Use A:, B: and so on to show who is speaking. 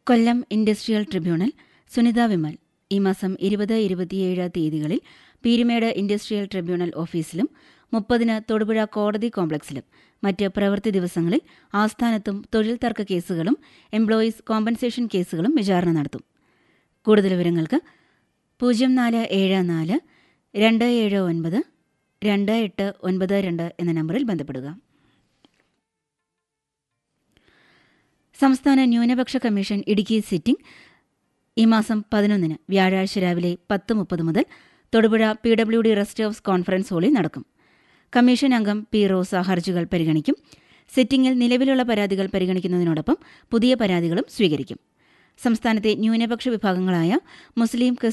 A: കൊല്ലം industrial tribunal Sunitha Vimal ഈ മാസം ഇരുപത് ഇരുപത്തിയേഴ് തീയതികളിൽ പീരുമേട് ഇൻഡസ്ട്രിയൽ ട്രിബ്യൂണൽ ഓഫീസിലും മുപ്പതിന് തൊടുപുഴ കോടതി കോംപ്ലക്സിലും മറ്റ് പ്രവൃത്തി ദിവസങ്ങളിൽ ആസ്ഥാനത്തും തൊഴിൽ തർക്ക കേസുകളും എംപ്ലോയീസ് കോമ്പൻസേഷൻ കേസുകളും വിചാരണ നടത്തും കൂടുതൽ വിവരങ്ങൾക്ക് പൂജ്യം നാല് ഏഴ് നാല് രണ്ട് ഏഴ് ഒൻപത് രണ്ട് എട്ട് ഒൻപത് രണ്ട് എന്ന നമ്പറിൽ ബന്ധപ്പെടുക സംസ്ഥാന ന്യൂനപക്ഷ കമ്മീഷൻ ഇടുക്കി സിറ്റിംഗ് ഈ മാസം പതിനൊന്നിന് വ്യാഴാഴ്ച രാവിലെ പത്ത് മുപ്പത് മുതൽ Thodupuzha P W D rest house conference ഹാളിൽ നടക്കും കമ്മീഷൻ അംഗം പി റോസ ഹർജികൾ പരിഗണിക്കും സിറ്റിംഗിൽ നിലവിലുള്ള പരാതികൾ പരിഗണിക്കുന്നതിനോടൊപ്പം പുതിയ പരാതികളും സ്വീകരിക്കും സംസ്ഥാനത്തെ ന്യൂനപക്ഷ വിഭാഗങ്ങളായ മുസ്ലിം